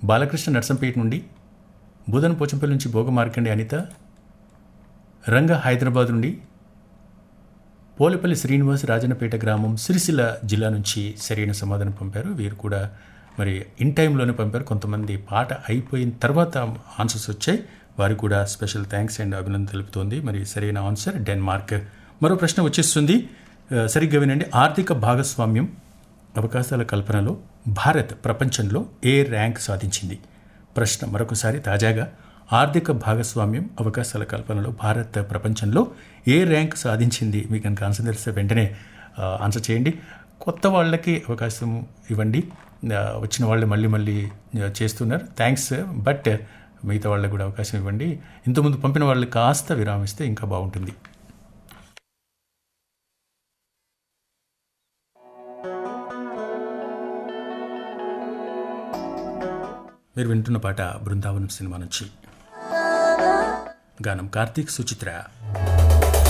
బాలకృష్ణ నర్సంపేట నుండి బుధన్ పోచంపల్లి నుంచి భోగ మార్కండి అనిత రంగ హైదరాబాద్ నుండి పోలేపల్లి శ్రీనివాస్ రాజన్నపేట గ్రామం సిరిసిల్ల జిల్లా నుంచి సరైన సమాధానం పంపారు వీరు కూడా మరి ఇన్ టైంలోనే పంపారు కొంతమంది పాట అయిపోయిన తర్వాత ఆన్సర్స్ వచ్చాయి వారికి కూడా స్పెషల్ థ్యాంక్స్ అండ్ అభినందన తెలుపుతోంది మరి సరైన ఆన్సర్ డెన్మార్క్ మరో ప్రశ్న వచ్చేస్తుంది ఆ, సరిగ్గా వినండి ఆర్థిక భాగస్వామ్యం అవకాశాల కల్పనలో భారత్ ప్రపంచంలో ఏ ర్యాంక్ సాధించింది ప్రశ్న మరొకసారి తాజాగా ఆర్థిక భాగస్వామ్యం అవకాశాల కల్పనలో భారత్ ప్రపంచంలో ఏ ర్యాంక్ సాధించింది మీకు కనుక ఆన్సర్ తెలిస్తే వెంటనే ఆ, ఆన్సర్ చేయండి కొత్త వాళ్ళకి అవకాశం ఇవ్వండి ఆ, వచ్చిన వాళ్ళు మళ్ళీ మళ్ళీ ఆ, చేస్తున్నారు థ్యాంక్స్ బట్ మిగతా వాళ్ళకి కూడా అవకాశం ఇవ్వండి ఇంతకుముందు పంపిన వాళ్ళు కాస్త విరామిస్తే ఇంకా బాగుంటుంది మీరు వింటున్న పాట బృందావనం సినిమా నుంచి గానం కార్తీక్ సుచిత్ర